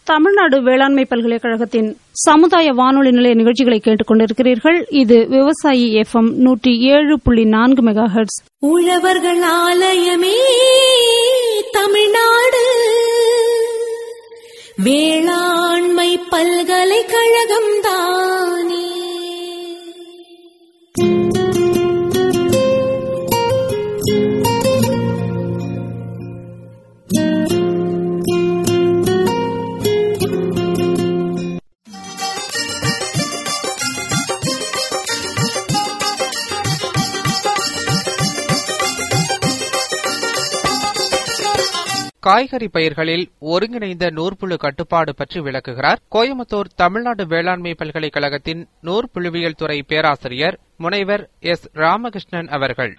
தமிழ்நாடு வேளாண்மை பல்கலைக்கழகத்தின் சமுதாய வானொலி நிலைய நிகழ்ச்சிகளை கேட்டுக் கொண்டிருக்கிறீர்கள் இது விவசாயி எஃப் எம் நூற்றி ஏழு புள்ளி நான்கு மெகா ஹெர்ட்ஸ் உழவர்கள் ஆலயமே தமிழ்நாடு வேளாண்மை பல்கலைக்கழகம் தானே காய்கறி பயிர்களில் ஒருங்கிணைந்த நூற்புழு கட்டுப்பாடு பற்றி விளக்குகிறார் கோயம்புத்தூர் தமிழ்நாடு வேளாண்மை பல்கலைக்கழகத்தின் நூற்புழுவியல் துறை பேராசிரியர் முனைவர் எஸ் ராமகிருஷ்ணன் அவர்கள்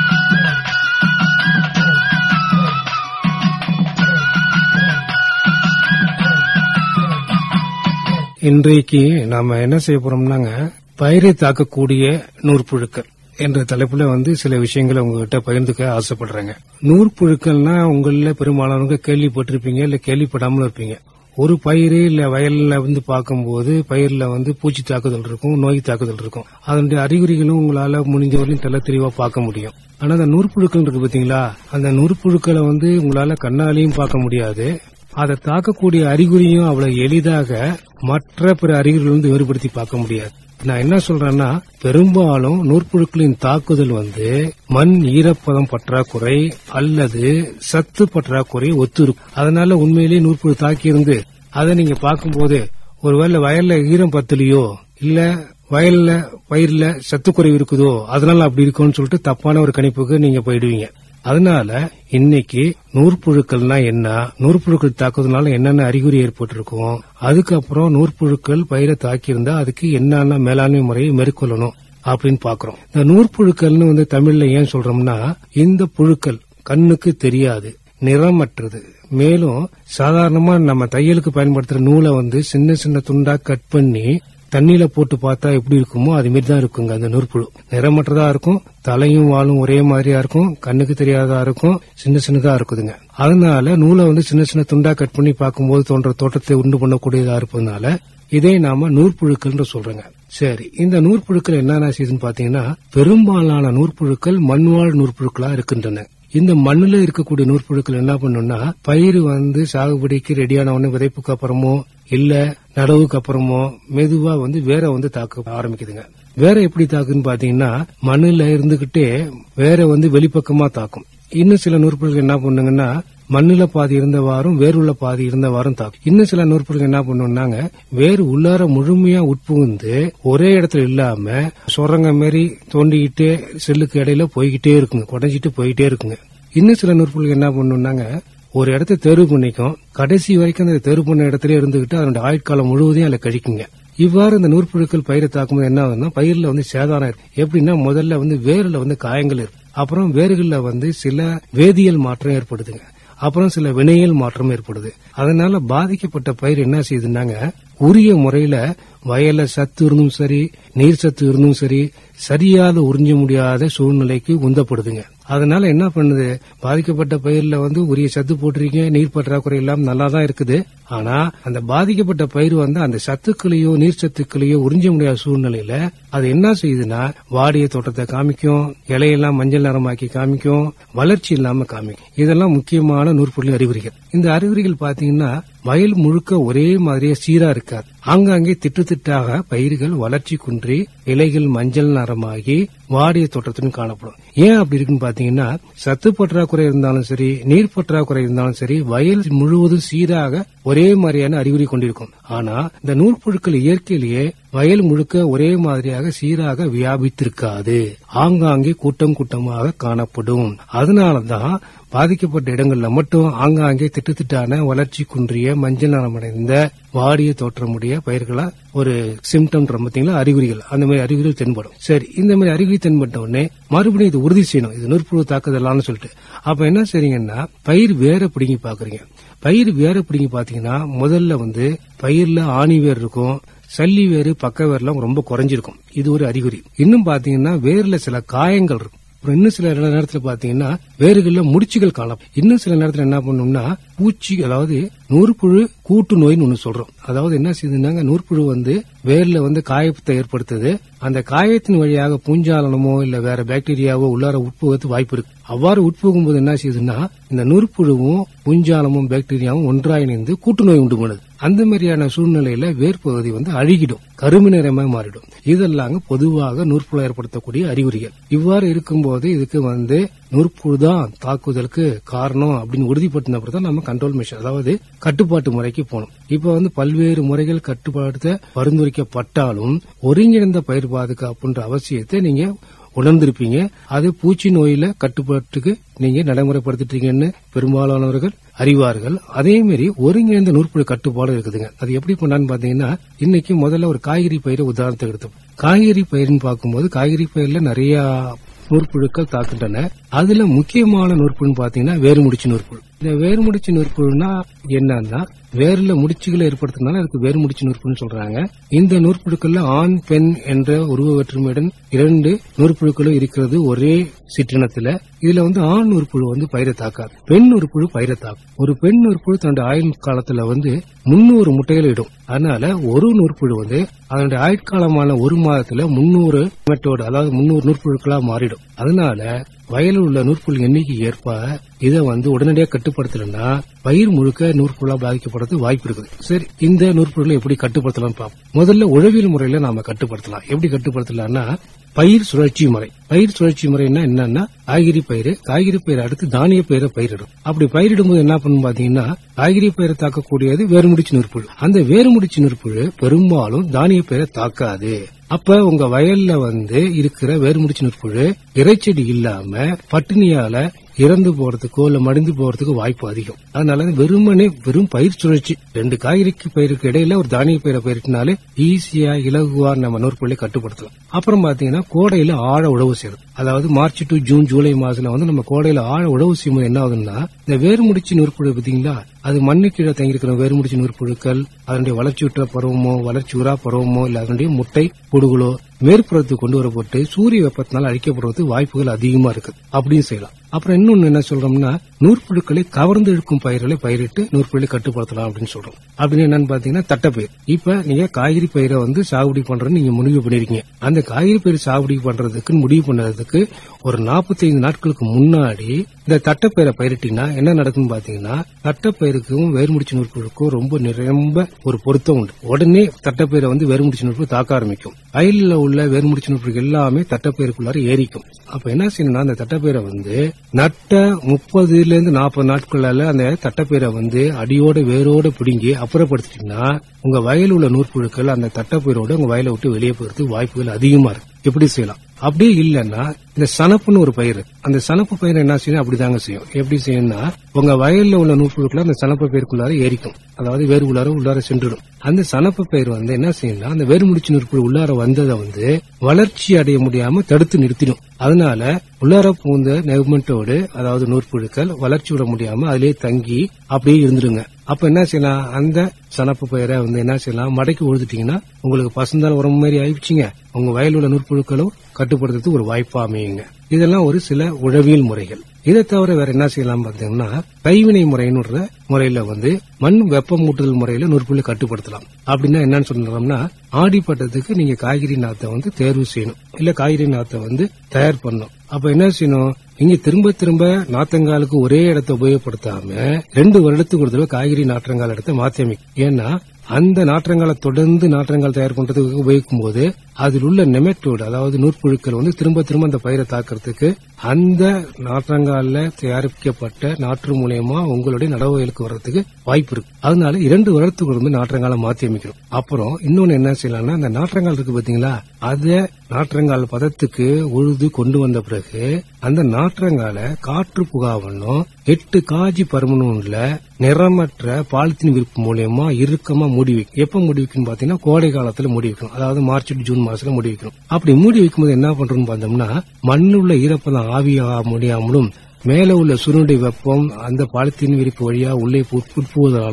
இன்றைக்கு நாம என்ன செய்ய போறோம்னாங்க பயிரை தாக்கக்கூடிய நூற்புழுக்கள் என்ற தலைப்புல வந்து சில விஷயங்களை உங்ககிட்ட பகிர்ந்துக்க ஆசைப்படுறேங்க நூற்புழுக்கள்னா உங்கள பெரும்பாலானவங்க கேள்விப்பட்டிருப்பீங்க இல்ல கேள்விப்படாமலும் இருப்பீங்க ஒரு பயிர் இல்ல வயல்ல வந்து பார்க்கும்போது பயிர்ல வந்து பூச்சி தாக்குதல் இருக்கும் நோய் தாக்குதல் இருக்கும் அதனுடைய அறிகுறிகளும் உங்களால முடிஞ்ச வரையும் தெள்ள தெளிவா பார்க்க முடியும் ஆனா அந்த நூற்புழுக்கள் இருக்கு பாத்தீங்களா அந்த நூற்புழுக்களை வந்து உங்களால கண்ணாலையும் பார்க்க முடியாது அதை தாக்கக்கூடிய அறிகுறியும் அவ்வளவு எளிதாக மற்ற பிற அறிகுறிகள் வந்து வேறுபடுத்தி பார்க்க முடியாது நான் என்ன சொல்றேன்னா பெரும்பாலும் நூற்புழுக்களின் தாக்குதல் வந்து மண் ஈரப்பதம் பற்றாக்குறை அல்லது சத்து பற்றாக்குறை ஒத்து இருக்கும் அதனால உண்மையிலேயே நூற்புழு தாக்கி இருந்து அதை நீங்க பார்க்கும்போது ஒருவேளை வயல்ல ஈரம் பத்தலையோ இல்ல வயல்ல பயிர்ல சத்து குறைவு இருக்குதோ அதனால அப்படி இருக்கும்னு சொல்லிட்டு தப்பான ஒரு கணிப்புக்கு நீங்க போயிடுவீங்க அதனால இன்னைக்கு நூற்புழுக்கள்னா என்ன நூற்புழுக்கள் தாக்குவதனால என்னென்ன அறிகுறி ஏற்பட்டிருக்கும் அதுக்கப்புறம் நூற்புழுக்கள் பயிரை தாக்கியிருந்தா அதுக்கு என்னென்ன மேலாண்மை முறையை மேற்கொள்ளணும் அப்படின்னு பாக்குறோம் இந்த நூற்புழுக்கள்னு வந்து தமிழ்ல ஏன் சொல்றோம்னா இந்த புழுக்கள் கண்ணுக்கு தெரியாது நிறமற்றது மேலும் சாதாரணமா நம்ம தையலுக்கு பயன்படுத்துற நூலை வந்து சின்ன சின்ன துண்டா கட் பண்ணி தண்ணியில போட்டு பார்த்தா எப்படி இருக்குமோ அது மாதிரி தான் இருக்குங்க அந்த நூற்புழு நிறமற்றதா இருக்கும் தலையும் வாலும் ஒரே மாதிரியா இருக்கும் கண்ணுக்கு தெரியாததா இருக்கும் சின்ன சின்னதா இருக்குதுங்க அதனால நூலை வந்து சின்ன சின்ன துண்டா கட் பண்ணி பார்க்கும்போது தோன்ற தோட்டத்தை உண்டு பண்ணக்கூடியதா இருப்பதனால இதை நாம நூற்புழுக்கள்னு சொல்றோங்க சரி இந்த நூற்புழுக்கள் என்னென்ன செய்யுதுன்னு பாத்தீங்கன்னா பெரும்பாலான நூற்புழுக்கள் மண்வாழ் நூற்புழுக்களா இருக்கின்றன இந்த மண்ணுல இருக்கக்கூடிய நூற்புழுக்கள் என்ன பண்ணும்னா பயிர் வந்து சாகுபடிக்கு ரெடியான உடனே விதைப்புக்கு அப்புறமோ இல்ல நடவுக்கு அப்புறமோ மெதுவா வந்து வேற வந்து தாக்க ஆரம்பிக்குதுங்க வேற எப்படி தாக்குன்னு பாத்தீங்கன்னா மண்ணுல இருந்துகிட்டே வேற வந்து வெளிப்பக்கமா தாக்கும் இன்னும் சில நூற்புழுக்கள் என்ன பண்ணுங்கன்னா மண்ணுல பாதி இருந்தவாறும் வேறுள்ள பாதி இருந்தவாறும் தாக்கும் இன்னும் சில நூற்புழுக்கள் என்ன பண்ணுனாங்க வேறு உள்ளார முழுமையா உட்புகுந்து ஒரே இடத்துல இல்லாம சொரங்க மாரி தோண்டிக்கிட்டே செல்லுக்கு இடையில போய்கிட்டே இருக்குங்க குறைஞ்சிட்டு போயிட்டே இருக்குங்க இன்னும் சில நூற்புழுக்கள் என்ன பண்ணுனாங்க ஒரு இடத்த தேர்வு பண்ணிக்கும் கடைசி வரைக்கும் அந்த தேர்வு பண்ண இடத்துல இருந்துகிட்டு அதனுடைய ஆயுட்காலம் முழுவதையும் அதுல கழிக்குங்க இவ்வாறு இந்த நூற்புழுக்கள் பயிரை தாக்கும்போது என்ன ஆகுதுன்னா பயிர்ல வந்து சேதாரம் இருக்கு எப்படின்னா முதல்ல வந்து வேர்ல வந்து காயங்கள் இருக்கு அப்புறம் வேர்கள்ல வந்து சில வேதியியல் மாற்றம் ஏற்படுதுங்க அப்புறம் சில வினையியல் மாற்றம் ஏற்படுது அதனால பாதிக்கப்பட்ட பயிர் என்ன செய்யுதுன்னாங்க உரிய முறையில வயல்ல சத்து இருந்தும் சரி நீர் சத்து இருந்தும் சரி சரியாக உறிஞ்ச முடியாத சூழ்நிலைக்கு உந்தப்படுதுங்க அதனால என்ன பண்ணுது பாதிக்கப்பட்ட பயிர்ல வந்து உரிய சத்து போட்டிருக்கீங்க நீர் பற்றாக்குறை எல்லாம் நல்லா தான் இருக்குது ஆனா அந்த பாதிக்கப்பட்ட பயிர் வந்து அந்த சத்துக்களையோ நீர் சத்துக்களையோ உறிஞ்ச முடியாத சூழ்நிலையில அது என்ன செய்யுதுன்னா வாடிய தோட்டத்தை காமிக்கும் இலையெல்லாம் மஞ்சள் நிறமாக்கி காமிக்கும் வளர்ச்சி இல்லாம காமிக்கும் இதெல்லாம் முக்கியமான நூற்பொருள் அறிகுறிகள் இந்த அறிகுறிகள் பாத்தீங்கன்னா வயல் முழுக்க ஒரே மாதிரியே சீரா இருக்காது ஆங்காங்கே திட்டு திட்டாக பயிர்கள் வளர்ச்சி குன்றி இலைகள் மஞ்சள் நிறமாகி வாடிய தோட்டத்துடன் காணப்படும் ஏன் அப்படி இருக்குன்னு பாத்தீங்கன்னா சத்து பற்றாக்குறை இருந்தாலும் சரி நீர் பற்றாக்குறை இருந்தாலும் சரி வயல் முழுவதும் சீராக ஒரே மாதிரியான அறிகுறி கொண்டிருக்கும் ஆனா இந்த நூற்புழுக்கள் இயற்கையிலேயே வயல் முழுக்க ஒரே மாதிரியாக சீராக வியாபித்திருக்காது ஆங்காங்கே கூட்டம் கூட்டமாக காணப்படும் அதனாலதான் பாதிக்கப்பட்ட இடங்கள்ல மட்டும் ஆங்காங்கே திட்டுத்திட்டான வளர்ச்சி குன்றிய மஞ்சள் நிறமடைந்த வாடிய தோற்றமுடைய பயிர்களா ஒரு சிம்டம் பாத்தீங்களா அறிகுறிகள் அந்த மாதிரி அறிகுறிகள் தென்படும் சரி இந்த மாதிரி அறிகுறி தென்பட்ட உடனே மறுபடியும் இது உறுதி செய்யணும் இது நூற்புழு தாக்குதலான்னு சொல்லிட்டு அப்ப என்ன செய்றீங்கன்னா பயிர் வேற பிடிங்கி பாக்குறீங்க பயிர் வேற பிடிங்கி பாத்தீங்கன்னா முதல்ல வந்து பயிர்ல ஆணி வேர் இருக்கும் சல்லி வேறு பக்க வேர்லாம் ரொம்ப குறைஞ்சிருக்கும் இது ஒரு அறிகுறி இன்னும் பாத்தீங்கன்னா வேர்ல சில காயங்கள் இருக்கும் அப்புறம் இன்னும் சில நேரத்துல பாத்தீங்கன்னா வேர்கள்ல முடிச்சுகள் காணலாம் இன்னும் சில நேரத்துல என்ன பண்ணும்னா பூச்சி அதாவது நூற்புழு கூட்டு நோய்னு ஒண்ணு சொல்றோம் அதாவது என்ன செய்யுதுன்னாங்க நூற்புழு வந்து வேர்ல வந்து காயத்தை ஏற்படுத்துது அந்த காயத்தின் வழியாக பூஞ்சாலனமோ இல்ல வேற பாக்டீரியாவோ உள்ளார உட்புகத்து வாய்ப்பு இருக்கு அவ்வாறு உட்புகும் போது என்ன செய்யுதுன்னா இந்த நூற்புழுவும் பூஞ்சாலமும் பாக்டீரியாவும் ஒன்றாய் இணைந்து கூட்டு நோய் உண்டு பண்ணுது அந்த மாதிரியான சூழ்நிலையில வேர்ப்பகுதி வந்து அழுகிடும் கருமை நிறமா மாறிடும் இதெல்லாம் பொதுவாக நூற்புழு ஏற்படுத்தக்கூடிய அறிகுறிகள் இவ்வாறு இருக்கும்போது இதுக்கு வந்து நூற்புழு தான் தாக்குதலுக்கு காரணம் அப்படின்னு உறுதிப்படுத்தின அப்புறம் தான் நம்ம கண்ட்ரோல் மெஷர் அதாவது கட்டுப்பாட்டு முறைக்கு போகணும் இப்ப வந்து பல்வேறு முறைகள் கட்டுப்படுத்த பரிந்துரைக்கப்பட்டாலும் ஒருங்கிணைந்த பயிர் பாதுகாப்புன்ற அவசியத்தை நீங்க உணர்ந்திருப்பீங்க அது பூச்சி நோயில கட்டுப்பாட்டுக்கு நீங்க நடைமுறைப்படுத்திட்டீங்கன்னு பெரும்பாலானவர்கள் அறிவார்கள் அதே மாதிரி ஒருங்கிணைந்த நூற்புழு கட்டுப்பாடு இருக்குதுங்க அது எப்படி பண்ணான்னு பாத்தீங்கன்னா இன்னைக்கு முதல்ல ஒரு காய்கறி பயிரை உதாரணத்துக்கு எடுத்தோம் காய்கறி பயிர்னு பார்க்கும்போது காய்கறி பயிர்ல நிறைய நூற்புழுக்கள் தாக்குகின்றன அதுல முக்கியமான நூற்புழுன்னு பாத்தீங்கன்னா வேறுமுடிச்சு நூற்புழு இந்த வேறுமுடிச்சு நூற்புழுனா என்னன்னா வேர்ல முடிச்சுகளை ஏற்படுத்தினால அதுக்கு வேறுமுடிச்சு நூற்புழுன்னு சொல்றாங்க இந்த நூற்புழுக்கள்ல ஆண் பெண் என்ற உருவ வேற்றுமையுடன் இரண்டு நூற்புழுக்களும் இருக்கிறது ஒரே சிற்றினத்துல இதுல வந்து ஆண் நூற்புழு வந்து பயிரை தாக்காது பெண் நூற்புழு பயிரை தாக்கும் ஒரு பெண் நூற்புழு தன்னுடைய ஆயுள் காலத்துல வந்து முன்னூறு முட்டைகள் இடும் அதனால ஒரு நூற்புழு வந்து அதனுடைய ஆயுட்காலமான ஒரு மாதத்துல முன்னூறு மெட்டோடு அதாவது முன்னூறு நூற்புழுக்களா மாறிடும் அதனால வயலில் உள்ள நூற்புழு எண்ணிக்கை ஏற்ப இதை வந்து உடனடியாக கட்டுப்படுத்தலன்னா பயிர் முழுக்க நூற்புழா பாதிக்கப்படுறது வாய்ப்பு இருக்குது சரி இந்த நூற்புழுகளை எப்படி கட்டுப்படுத்தலாம் பார்ப்போம் முதல்ல உழவியல் முறையில நாம கட்டுப்படுத்தலாம் எப்படி கட்டுப்படுத்தலாம்னா பயிர் சுழற்சி முறை பயிர் சுழற்சி முறைன்னா என்னன்னா காய்கறி பயிர் காய்கறி பயிர் அடுத்து தானிய பயிரை பயிரிடும் அப்படி பயிரிடும் போது என்ன பண்ணும் பாத்தீங்கன்னா காய்கறி பயிரை தாக்கக்கூடியது வேறுமுடிச்சு நூற்புழு அந்த வேறுமுடிச்சு நூற்புழு பெரும்பாலும் தானிய பயிரை தாக்காது அப்ப உங்க வயல்ல வந்து இருக்கிற வேறுமுடிச்சு நூற்புழு இறைச்செடி இல்லாம பட்டினியால இறந்து போறதுக்கோ இல்ல மடிந்து போறதுக்கு வாய்ப்பு அதிகம் அதனால வெறுமனே வெறும் பயிர் சுழற்சி ரெண்டு காய்கறிக்கு பயிருக்கு இடையில ஒரு தானிய பயிரை பயிரிட்டினாலே ஈஸியா இலகுவா நம்ம நூற்புள்ளை கட்டுப்படுத்தலாம் அப்புறம் பாத்தீங்கன்னா கோடையில ஆழ உழவு செய்யறது அதாவது மார்ச் டு ஜூன் ஜூலை மாசத்துல வந்து நம்ம கோடையில ஆழ உழவு செய்யும்போது என்ன ஆகுதுன்னா இந்த வேறுமுடிச்சு நூற்புழு பாத்தீங்களா அது மண்ணு கீழே தங்கியிருக்கிற வேறுமுடிச்சு நூற்புழுக்கள் அதனுடைய வளர்ச்சியுற்ற பருவமோ வளர்ச்சி உரா பருவமோ இல்ல அதனுடைய முட்டை புடுகுலோ மேற்புறத்துக்கு கொண்டு வரப்பட்டு சூரிய வெப்பத்தினால் அழிக்கப்படுறதுக்கு வாய்ப்புகள் அதிகமா இருக்குது அப்படின்னு செய்யலாம் அப்புறம் இன்னொன்னு என்ன சொல்றோம்னா நூற்புழுக்களை கவர்ந்து இழுக்கும் பயிர்களை பயிரிட்டு நூற்புழை கட்டுப்படுத்தலாம் அப்படின்னு சொல்றோம் அப்படின்னு என்னன்னு பாத்தீங்கன்னா தட்டப்பயிர் இப்ப நீங்க காய்கறி பயிரை வந்து சாகுபடி பண்றேன்னு நீங்க முடிவு பண்ணிருக்கீங்க அந்த காய்கறி பயிர் சாகுபடி பண்றதுக்கு முடிவு பண்ணதுக்கு ஒரு 45 நாட்களுக்கு முன்னாடி இந்த தட்டப்பயிரை பயிரிட்டீங்கன்னா என்ன நடக்கும்னு பாத்தீங்கன்னா தட்டப்பயிருக்கும் வேர்முடிச்சு நூற்புழுக்கும் ரொம்ப நிரம்ப ஒரு பொருத்தம் உண்டு உடனே தட்டப்பயிரை வந்து வேர்முடிச்சு நூற்பு தாக்க ஆரம்பிக்கும் வயலில் உள்ள வேர்முடிச்சு நூற்புழு எல்லாமே தட்டப்பயிருக்குள்ளார ஏறிக்கும் அப்ப என்ன செய்யணும்னா அந்த தட்டப்பயிரை வந்து நட்ட முப்பதுல இருந்து நாற்பது நாட்களால அந்த தட்டப்பயிரை வந்து அடியோட வேரோட பிடுங்கி அப்புறப்படுத்திட்டீங்கன்னா உங்க வயல் உள்ள நூற்புழுக்கள் அந்த தட்டப்பயிரோட உங்க வயலை விட்டு வெளியே போறதுக்கு வாய்ப்புகள் அதிகமா இருக்கு எப்படி செய்யலாம் அப்படியே இல்லைன்னா இந்த சனப்புன்னு ஒரு பயிர் அந்த சனப்பு பயிர் என்ன செய்யும் அப்படிதாங்க செய்யும் எப்படி செய்யும்னா உங்க வயல்ல உள்ள நூற்புழுக்களை அந்த சனப்பு பயிருக்குள்ளார ஏறிக்கும் அதாவது வேறு உள்ளார உள்ளார சென்றுடும் அந்த சனப்பு பயிர் வந்து என்ன செய்யும்னா அந்த வேறு முடிச்சு நூற்புழு உள்ளார வந்ததை வந்து வளர்ச்சி அடைய முடியாம தடுத்து நிறுத்திடும் அதனால உள்ளார பூந்த நெகுமெண்டோடு அதாவது நூற்புழுக்கள் வளர்ச்சி விட முடியாம அதிலே தங்கி அப்படியே இருந்துடுங்க அப்ப என்ன செய்யலாம் அந்த சனப்பு பயிரை வந்து என்ன செய்யலாம் மடக்கி உழுதுட்டீங்கன்னா உங்களுக்கு பசுந்தால் உரம் மாதிரி ஆயிடுச்சுங்க உங்க வயல் உள்ள நூற்புழுக்களும் கட்டுப்படுத்துறதுக்கு ஒரு வாய்ப்பா அமையுங்க இதெல்லாம் ஒரு சில உழவியல் முறைகள் இதை தவிர வேற என்ன செய்யலாம் பாத்தீங்கன்னா கைவினை முறைன்னு முறையில வந்து மண் வெப்பமூட்டுதல் முறையில நூற்புள்ளி கட்டுப்படுத்தலாம் அப்படின்னா என்னன்னு சொல்றோம்னா ஆடிப்பட்டத்துக்கு நீங்க காய்கறி நாத்தை வந்து தேர்வு செய்யணும் இல்ல காய்கறி நாத்தை வந்து தயார் பண்ணணும் அப்ப என்ன செய்யணும் நீங்க திரும்ப திரும்ப நாத்தங்காலுக்கு ஒரே இடத்தை உபயோகப்படுத்தாம ரெண்டு வருடத்துக்கு ஒரு தடவை காய்கறி நாற்றங்கால் இடத்தை மாத்தி அமைக்கும் ஏன்னா அந்த நாற்றங்காலை தொடர்ந்து நாற்றங்கால் தயார் பண்றதுக்கு உபயோகிக்கும் போது அதில் உள்ள நெமெட்டோடு அதாவது நூற்புழுக்கள் வந்து திரும்ப திரும்ப அந்த பயிரை தாக்குறதுக்கு அந்த நாற்றங்கால தயாரிக்கப்பட்ட நாற்று மூலியமா உங்களுடைய நடவடிக்கைக்கு வர்றதுக்கு வாய்ப்பு இருக்கு அதனால இரண்டு வருடத்துக்கு ஒரு நாற்றங்காலை மாத்தி அமைக்கணும் அப்புறம் இன்னொன்னு என்ன செய்யலாம்னா அந்த நாற்றங்கால் இருக்கு பாத்தீங்களா அத நாற்றங்கால் பதத்துக்கு உழுது கொண்டு வந்த பிறகு அந்த நாற்றங்கால காற்று புகாவணும் எட்டு காஜி பருமனூன்ல நிறமற்ற பாலித்தீன் விரிப்பு மூலியமா இறுக்கமா மூடி வைக்கும் எப்ப மூடி வைக்கணும் பாத்தீங்கன்னா கோடை காலத்துல மூடி வைக்கணும் அதாவது மார்ச் டு ஜூன் மாசத்துல மூடி வைக்கணும் அப்படி மூடி வைக்கும்போது என்ன பண்றோம்னு பார்த்தோம்னா மண்ணுள்ள ஈரப்பதம் ஆவியாக முடியாமலும் மேல உள்ள சுருண்டை வெப்பம் அந்த பாலித்தீன் விரிப்பு வழியா உள்ளே உட்புவதாலும்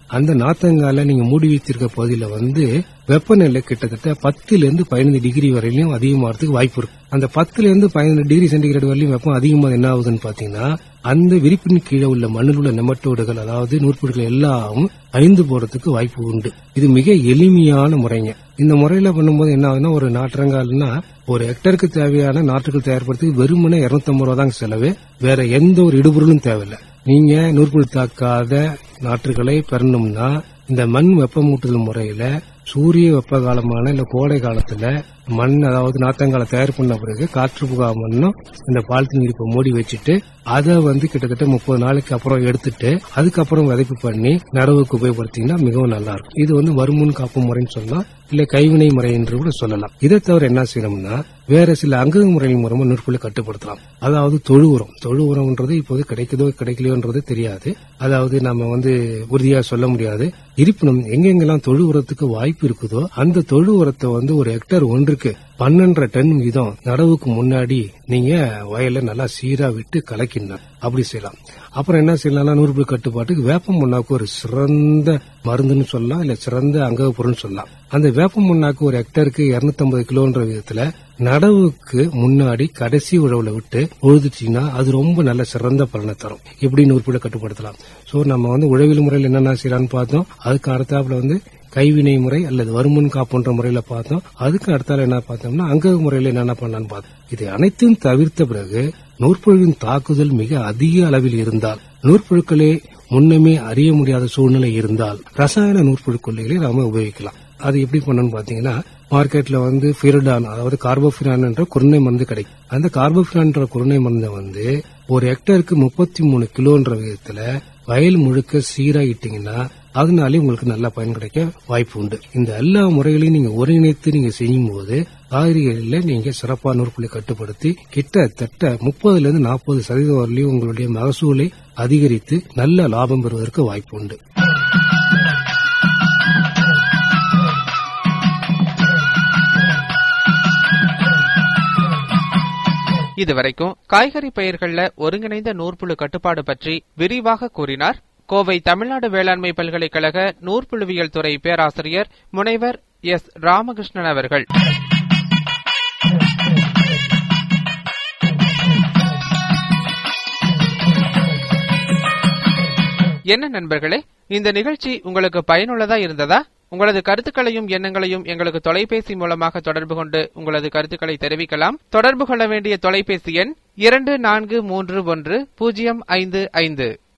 அந்த நாத்தங்கால நீங்க மூடி வைத்திருக்க பகுதியில வந்து வெப்பநிலை கிட்டத்தட்ட பத்துல இருந்து பதினைந்து டிகிரி வரையிலும் அதிகமாகிறதுக்கு வாய்ப்பு இருக்கு அந்த பத்துல இருந்து பதினைந்து டிகிரி சென்டிகிரேட் வரையிலும் வெப்பம் அதிகமாக என்ன ஆகுதுன்னு பாத்தீங்கன்னா அந்த விரிப்பின் கீழே உள்ள மண்ணில் உள்ள நெமட்டோடுகள் அதாவது நூற்புழுக்கள் எல்லாம் அழிந்து போறதுக்கு வாய்ப்பு உண்டு இது மிக எளிமையான முறைங்க இந்த முறையில பண்ணும்போது என்ன ஆகுதுன்னா ஒரு நாற்றங்கால்னா ஒரு ஹெக்டருக்கு தேவையான நாற்றுகள் தயார்படுத்தி வெறுமனே இருநூத்தம்பது ரூபா தாங்க செலவு வேற எந்த ஒரு இடுபொருளும் தேவையில்லை நீங்க நூற்புழு தாக்காத நாற்றுகளை பெறணும்னா இந்த மண் வெப்பமூட்டுதல் முறையில சூரிய வெப்ப காலமான இல்ல கோடை காலத்துல மண் அதாவது நாத்தங்கால தயார் பண்ண பிறகு காற்று புகா மண்ணும் இந்த பாலித்தீன் இருப்பை மூடி வச்சுட்டு அதை வந்து கிட்டத்தட்ட முப்பது நாளைக்கு அப்புறம் எடுத்துட்டு அதுக்கப்புறம் விதைப்பு பண்ணி நடவுக்கு உபயோகப்படுத்திங்கன்னா மிகவும் நல்லா இருக்கும் இது வந்து வருமுன் காப்பு முறைன்னு சொல்லலாம் இல்ல கைவினை முறை என்று கூட சொல்லலாம் இதை தவிர என்ன செய்யணும்னா வேற சில அங்க முறைகள் மூலமா நூற்குள்ள கட்டுப்படுத்தலாம் அதாவது தொழு உரம் தொழு உரம்ன்றது இப்போது கிடைக்குதோ கிடைக்கலையோன்றது தெரியாது அதாவது நம்ம வந்து உறுதியா சொல்ல முடியாது இருப்பினும் எங்கெங்கெல்லாம் தொழு உரத்துக்கு வாய்ப்பு இருக்குதோ அந்த தொழு உரத்தை வந்து ஒரு ஹெக்டர் ஒன்றுக்கு பன்னெண்டரை டன் வீதம் நடவுக்கு முன்னாடி நீங்க வயல்ல நல்லா சீரா விட்டு கலக்கிடணும் அப்படி செய்யலாம் அப்புறம் என்ன செய்யலாம்னா நூறு கட்டுப்பாட்டுக்கு வேப்ப முன்னாக்கு ஒரு சிறந்த மருந்துன்னு சொல்லலாம் இல்ல சிறந்த அங்க பொருள்னு சொல்லலாம் அந்த வேப்ப முன்னாக்கு ஒரு ஹெக்டருக்கு 250 கிலோன்ற விதத்துல நடவுக்கு முன்னாடி கடைசி உழவுல விட்டு உழுதுட்டீங்கன்னா அது ரொம்ப நல்ல சிறந்த பலனை தரும் எப்படி நூறு கட்டுப்படுத்தலாம் சோ நம்ம வந்து உழவியல் முறையில் என்னென்ன செய்யலாம்னு பார்த்தோம் அதுக்கு அடுத்தாப்புல வந்து கைவினை முறை அல்லது வருமுன் காப்புன்ற முறையில பார்த்தோம் அதுக்கு அடுத்தால என்ன பார்த்தோம்னா அங்க முறையில என்னென்ன பண்ணலாம்னு பார்த்தோம் இது அனைத்தையும் தவிர்த்த பிறகு நூற்புழுவின் தாக்குதல் மிக அதிக அளவில் இருந்தால் நூற்புழுக்களே முன்னமே அறிய முடியாத சூழ்நிலை இருந்தால் ரசாயன நூற்புழு கொல்லிகளை நாம உபயோகிக்கலாம் அது எப்படி பண்ணணும்னு பாத்தீங்கன்னா மார்க்கெட்ல வந்து ஃபிரடான் அதாவது கார்போஃபிரான் என்ற குருணை மருந்து கிடைக்கும் அந்த கார்போஃபிரான் என்ற குருணை மருந்தை வந்து ஒரு ஹெக்டருக்கு முப்பத்தி மூணு கிலோன்ற விதத்துல வயல் முழுக்க சீரா இட்டீங்கன்னா அதனாலே உங்களுக்கு நல்ல பயன் கிடைக்க வாய்ப்பு உண்டு இந்த எல்லா முறைகளையும் நீங்க ஒருங்கிணைத்து நீங்க செய்யும் போது காய்கறிகளில் நீங்க சிறப்பான நூற்புள்ளி கட்டுப்படுத்தி கிட்டத்தட்ட முப்பதுல இருந்து நாற்பது சதவீதம் வரலையும் உங்களுடைய மகசூலை அதிகரித்து நல்ல லாபம் பெறுவதற்கு வாய்ப்பு உண்டு இதுவரைக்கும் காய்கறி பயிர்கள்ல ஒருங்கிணைந்த நூற்புழு கட்டுப்பாடு பற்றி விரிவாக கூறினார் கோவை தமிழ்நாடு வேளாண்மை பல்கலைக்கழக நூற்புழுவியல் துறை பேராசிரியர் முனைவர் எஸ் ராமகிருஷ்ணன் அவர்கள் என்ன நண்பர்களே இந்த நிகழ்ச்சி உங்களுக்கு பயனுள்ளதா இருந்ததா உங்களது கருத்துக்களையும் எண்ணங்களையும் எங்களுக்கு தொலைபேசி மூலமாக தொடர்பு கொண்டு உங்களது கருத்துக்களை தெரிவிக்கலாம் தொடர்பு கொள்ள வேண்டிய தொலைபேசி எண் இரண்டு நான்கு மூன்று ஒன்று பூஜ்ஜியம் ஐந்து ஐந்து